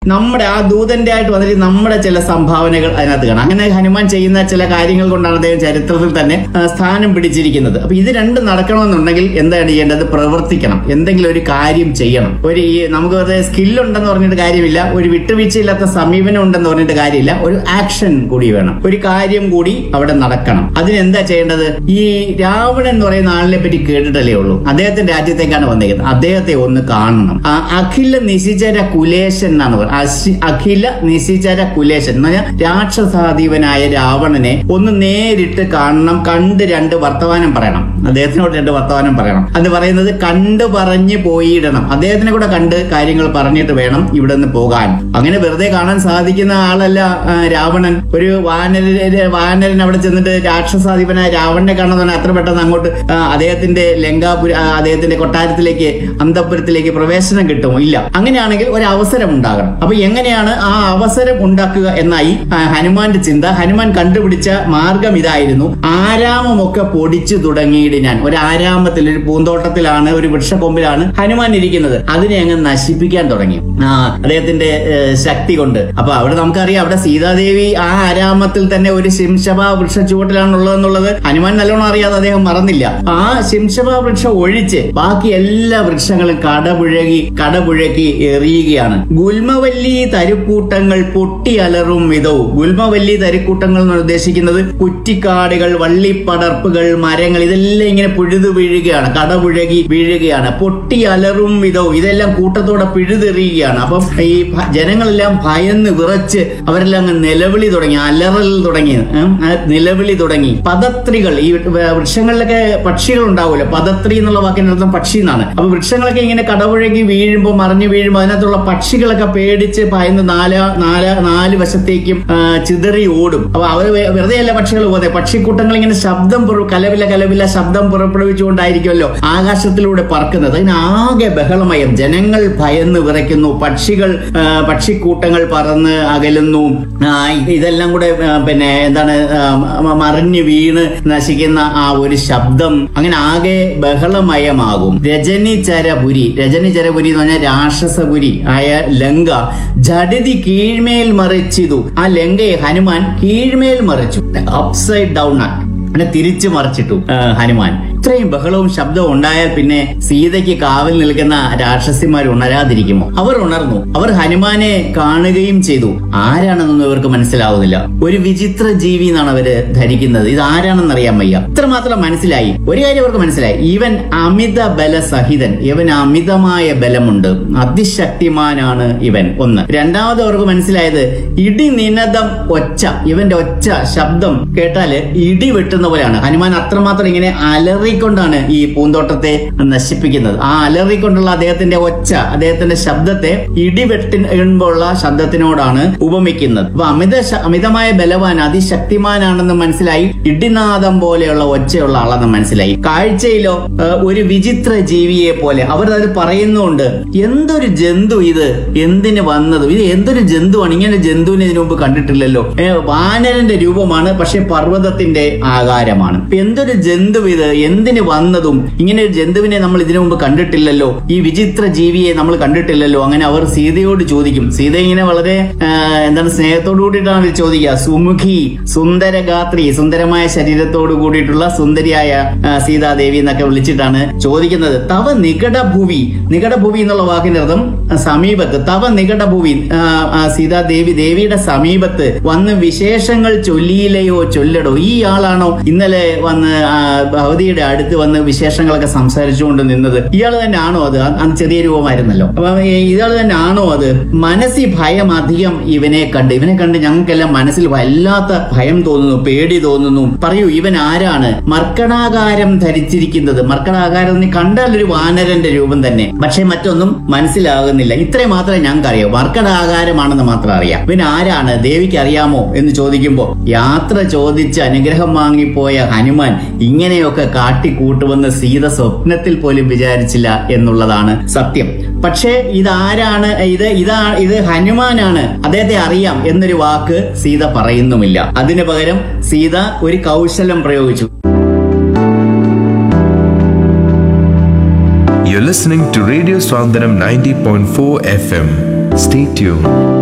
നമ്മുടെ ആ ദൂതന്റെ ആയിട്ട് വന്നിട്ട് നമ്മുടെ ചില സംഭാവനകൾ അതിനകത്ത് കാണാം അങ്ങനെ ഹനുമാൻ ചെയ്യുന്ന ചില കാര്യങ്ങൾ കൊണ്ടാണ് അദ്ദേഹം ചരിത്രത്തിൽ തന്നെ ആ, സ്ഥാനം പിടിച്ചിരിക്കുന്നത് അപ്പൊ ഇത് രണ്ടും നടക്കണമെന്നുണ്ടെങ്കിൽ എന്താണ് ചെയ്യേണ്ടത് പ്രവർത്തിക്കണം എന്തെങ്കിലും ഒരു കാര്യം ചെയ്യണം ഒരു ഈ നമുക്ക് വെറുതെ സ്കില്ലുണ്ടെന്ന് പറഞ്ഞിട്ട് കാര്യമില്ല ഒരു വിട്ടുവീഴ്ചയില്ലാത്ത സമീപനം ഉണ്ടെന്ന് പറഞ്ഞിട്ട് കാര്യമില്ല ഒരു ആക്ഷൻ കൂടി വേണം ഒരു കാര്യം കൂടി അവിടെ നടക്കണം അതിനെന്താ ചെയ്യേണ്ടത് ഈ രാവണൻ എന്ന് പറയുന്ന ആളിനെ പറ്റി കേട്ടിട്ടല്ലേ ഉള്ളൂ അദ്ദേഹത്തിന്റെ രാജ്യത്തേക്കാണ് വന്നേക്കുന്നത് അദ്ദേഹത്തെ ഒന്ന് കാണണം ആ അഖില നിശിചര കുലേശൻ എന്നാണ് പറയുന്നത് അശി- അഖില നിശിചര കുലേശൻ എന്ന് പറഞ്ഞാൽ രാക്ഷസാധീവനായ രാവണനെ ഒന്ന് നേരിട്ട് കാണണം കണ്ട് രണ്ട് വർത്തമാനം പറയണം അദ്ദേഹത്തിനോട് രണ്ട് വർത്തമാനം പറയണം അത് പറയുന്നത് കണ്ടു പറഞ്ഞ് പോയിടണം അദ്ദേഹത്തിനെ കൂടെ കണ്ട് കാര്യങ്ങൾ പറഞ്ഞിട്ട് വേണം ഇവിടെ നിന്ന് പോകാൻ അങ്ങനെ വെറുതെ കാണാൻ സാധിക്കുന്ന ആളല്ല ആ, രാവണൻ ഒരു വാനര വാനരൻ അവിടെ ചെന്നിട്ട് രാക്ഷസാധിപനായ രാവണനെ കാണുന്ന അത്ര പെട്ടെന്ന് അങ്ങോട്ട് ആ, അദ്ദേഹത്തിന്റെ ലങ്കാപുര ആ, അദ്ദേഹത്തിന്റെ കൊട്ടാരത്തിലേക്ക് അന്തപുരത്തിലേക്ക് പ്രവേശനം കിട്ടുമോ ഇല്ല അങ്ങനെയാണെങ്കിൽ ഒരു അവസരം ഉണ്ടാകണം അപ്പൊ എങ്ങനെയാണ് ആ അവസരം ഉണ്ടാക്കുക എന്നായി ആ, ഹനുമാന്റെ ചിന്ത ഹനുമാൻ കണ്ടുപിടിച്ച മാർഗം ഇതായിരുന്നു ആരാമമൊക്കെ പൊടിച്ചു തുടങ്ങിയിട്ട് ഞാൻ ഒരു ആരാമത്തിൽ ഒരു പൂന്തോട്ടത്തിലാണ് ഒരു വൃക്ഷക്കൊമ്പിലാണ് ഹനുമാൻ ഇരിക്കുന്നത് അതിനെ അങ്ങ് നശിപ്പിക്കാൻ തുടങ്ങി ആ അദ്ദേഹത്തിന്റെ ഏഹ്, ശക്തി കൊണ്ട് അപ്പൊ അവിടെ നമുക്കറിയാം അവിടെ സീതാദേവി ആ ആരാമത്തിൽ തന്നെ ഒരു ശിംശഭ വൃക്ഷ ചുവട്ടിലാണുള്ളതെന്നുള്ളത് ഹനുമാൻ നല്ലോണം അറിയാതെ അദ്ദേഹം മറന്നില്ല ആ ശിംശഭ വൃക്ഷം ഒഴിച്ച് ബാക്കി എല്ലാ വൃക്ഷങ്ങളും കടപുഴകി കടപുഴക്കി എറിയുകയാണ് ഗുൽമവല്ലി തരുക്കൂട്ടങ്ങൾ പൊട്ടി അലറും വിധവും ഗുൽമവല്ലി തരുക്കൂട്ടങ്ങൾ എന്ന് ഉദ്ദേശിക്കുന്നത് കുറ്റിക്കാടുകൾ വള്ളിപ്പടർപ്പുകൾ മരങ്ങൾ ഇതെല്ലാം ഇങ്ങനെ പുഴുതു വീഴുകയാണ് കടപുഴകി വീഴുകയാണ് പൊട്ടി അലറും വിധവും ഇതെല്ലാം കൂട്ടത്തോടെ പിഴുതെറിയുകയാണ് അപ്പം ഈ ഭ- ജനങ്ങളെല്ലാം ഭയന്ന് വിറച്ച് അവരെല്ലാം അങ്ങ് നിലവിളി തുടങ്ങി അലറൽ തുടങ്ങി ഉം, ആ നിലവിളി തുടങ്ങി പദത്രികൾ ഈ വ- വൃക്ഷങ്ങളിലൊക്കെ പക്ഷികൾ ഉണ്ടാവുമല്ലോ പദത്രി എന്നുള്ള വാക്കിന്റെ അർത്ഥം പക്ഷി എന്നാണ് അപ്പൊ വൃക്ഷങ്ങളൊക്കെ ഇങ്ങനെ കടപുഴകി വീഴുമ്പോൾ മറിഞ്ഞു വീഴുമ്പോൾ അതിനകത്തുള്ള പക്ഷികളൊക്കെ പേടിച്ച് ഭയന്ന് നാല് നാല് നാല് വശത്തേക്കും ആ, ചിതറി ഓടും അപ്പൊ അവർ വെറുതെ അല്ല പക്ഷികൾ പോകുന്നത് പക്ഷിക്കൂട്ടങ്ങൾ ഇങ്ങനെ ശബ്ദം പുറ- കലവില കലവില ശബ്ദം പുറപ്പെടുവിച്ചുകൊണ്ടായിരിക്കുമല്ലോ ആകാശത്തിലൂടെ പറക്കുന്നത് അതിന് ആകെ ബഹളമയം ജനങ്ങൾ ഭയന്ന് വിറയ്ക്കുന്നു പക്ഷികൾ ആ, പക്ഷിക്കൂട്ടങ്ങൾ പറന്ന് അകലുന്നു ആ, ഇത് ഇതെല്ലാം കൂടെ ആ, പിന്നെ എന്താണ് ആ, മ- മറിഞ്ഞു വീണ് നശിക്കുന്ന ആ ഒരു ശബ്ദം അങ്ങനെ ആകെ ബഹളമയമാകും രജനിചരപുരി രജനിചരപുരി എന്ന് പറഞ്ഞാൽ രാക്ഷസപുരി ആയ ലങ്ക ജഡിതി കീഴ്മേൽ മറിച്ചിതു ആ ലങ്കയെ ഹനുമാൻ കീഴ്മേൽ മറിച്ചു അപ്സൈഡ് ഡൗൺ അങ്ങനെ തിരിച്ചു മറിച്ചിട്ടു ആ, ഹനുമാൻ ഇത്രയും ബഹളവും ശബ്ദവും ഉണ്ടായാൽ പിന്നെ സീതയ്ക്ക് കാവൽ നിൽക്കുന്ന രാക്ഷസിമാർ ഉണരാതിരിക്കുമോ അവർ ഉണർന്നു അവർ ഹനുമാനെ കാണുകയും ചെയ്തു ആരാണെന്നൊന്നും ഇവർക്ക് മനസ്സിലാവുന്നില്ല ഒരു വിചിത്ര ജീവി എന്നാണ് അവര് ധരിക്കുന്നത് ഇത് ആരാണെന്ന് അറിയാൻ വയ്യ ഇത്രമാത്രം മനസ്സിലായി ഒരു കാര്യം അവർക്ക് മനസ്സിലായി ഇവൻ അമിത ബലസഹിതൻ ഇവൻ അമിതമായ ബലമുണ്ട് അതിശക്തിമാനാണ് ഇവൻ ഒന്ന് രണ്ടാമത് അവർക്ക് മനസ്സിലായത് ഇടി നിനദം ഒച്ച ഇവന്റെ ഒച്ച ശബ്ദം കേട്ടാല് ഇടി വെട്ടുന്ന പോലെയാണ് ഹനുമാൻ അത്രമാത്രം ഇങ്ങനെ അലറിക്കൊണ്ടാണ് ഈ പൂന്തോട്ടത്തെ നശിപ്പിക്കുന്നത് ആ അലറിക്കൊണ്ടുള്ള അദ്ദേഹത്തിന്റെ ഒച്ച അദ്ദേഹത്തിന്റെ ശബ്ദത്തെ ഇടി വെട്ടുമ്പോഴുള്ള ശബ്ദത്തിനോടാണ് ഉപമിക്കുന്നത് അപ്പൊ അമിത ശ- അമിതമായ ബലവാൻ അതിശക്തിമാനാണെന്ന് മനസ്സിലായി ഇടിനാദം പോലെയുള്ള ഒച്ചയുള്ള ആളെന്ന് മനസ്സിലായി കാഴ്ചയിലോ ആ, ഒരു വിചിത്ര ജീവിയെ പോലെ അവർ അത് പറയുന്നുണ്ട് എന്തൊരു ജന്തു ഇത് എന്തിന് വന്നത് ഇത് എന്തൊരു ജന്തുവാണ് ഇങ്ങനെ ഒരു ജന്തുവിനെ ഇതിനു മുമ്പ് കണ്ടിട്ടില്ലല്ലോ ഏ, വാനരന്റെ രൂപമാണ് പക്ഷെ പർവ്വതത്തിന്റെ ആകാരമാണ് ഇപ്പൊ എന്തൊരു ജന്തു ഇത് എന്തിന് വന്നതും ഇങ്ങനെ ഒരു ജന്തുവിനെ നമ്മൾ ഇതിനു മുമ്പ് കണ്ടിട്ടില്ലല്ലോ ഈ വിചിത്ര ജീവിയെ നമ്മൾ കണ്ടിട്ടില്ലല്ലോ അങ്ങനെ അവർ സീതയോട് ചോദിക്കും സീത ഇങ്ങനെ വളരെ ആ, എന്താണ് സ്നേഹത്തോടു കൂടിയിട്ടാണ് അവർ ചോദിക്കുക സുമുഖി സുന്ദരഗാത്രി സുന്ദരമായ ശരീരത്തോട് കൂടിയിട്ടുള്ള സുന്ദരിയായ ആ, സീതാദേവി എന്നൊക്കെ വിളിച്ചിട്ടാണ് ചോദിക്കുന്നത് തവ നികടഭൂവി നികടഭൂവി എന്നുള്ള വാക്കിന്റെ അർത്ഥം ആ, സമീപത്ത് തവ നികടഭൂവി ആ, ആ, സീതാദേവി ദേവിയുടെ സമീപത്ത് വന്ന് വിശേഷങ്ങൾ ചൊല്ലിയില്ലയോ ചൊല്ലടോ ഈ ആളാണോ ഇന്നലെ വന്ന് ആ, ഭഗവതിയുടെ അടുത്ത് വന്ന് വിശേഷങ്ങളൊക്കെ സംസാരിച്ചുകൊണ്ട് നിന്നത് ഇയാൾ തന്നെ ആണോ അത് ആ- അന്ന് ചെറിയ രൂപമായിരുന്നല്ലോ അപ്പൊ ഇയാൾ തന്നെ ആണോ അത് മനസ്സിൽ ഭയം അധികം ഇവനെ കണ്ട് ഇവനെ കണ്ട് ഞങ്ങൾക്കെല്ലാം മനസ്സിൽ വല്ലാത്ത ഭയം തോന്നുന്നു പേടി തോന്നുന്നു പറയൂ ഇവൻ ആരാണ് മർക്കടാകാരം ധരിച്ചിരിക്കുന്നത് മർക്കടാകാരം എന്ന് കണ്ടാൽ ഒരു വാനരന്റെ രൂപം തന്നെ പക്ഷെ മറ്റൊന്നും മനസ്സിലാകുന്നില്ല ഇത്രയും മാത്രമേ ഞങ്ങൾക്ക് അറിയാം മർക്കടാകാരമാണെന്ന് മാത്രം അറിയാം ഇവൻ ആരാണ് ദേവിക്ക് അറിയാമോ എന്ന് ചോദിക്കുമ്പോ യാത്ര ചോദിച്ച് അനുഗ്രഹം വാങ്ങിപ്പോയ ഹനുമാൻ ഇങ്ങനെയൊക്കെ കാട്ടിക്കൂട്ടുമെന്ന് സീത സ്വപ്നത്തിൽ പോലും വിചാരിച്ചില്ല എന്നുള്ളതാണ് സത്യം പക്ഷേ ഇതാരാണ് ഇത് ഇതാ ഇത് ഹനുമാനാണ് അദ്ദേഹത്തെ അറിയാം എന്നൊരു വാക്ക് സീത പറയുന്നുമില്ല അതിനു പകരം സീത ഒരു കൗശലം പ്രയോഗിച്ചു You're listening to Radio Swandanam 90.4 FM. Stay tuned.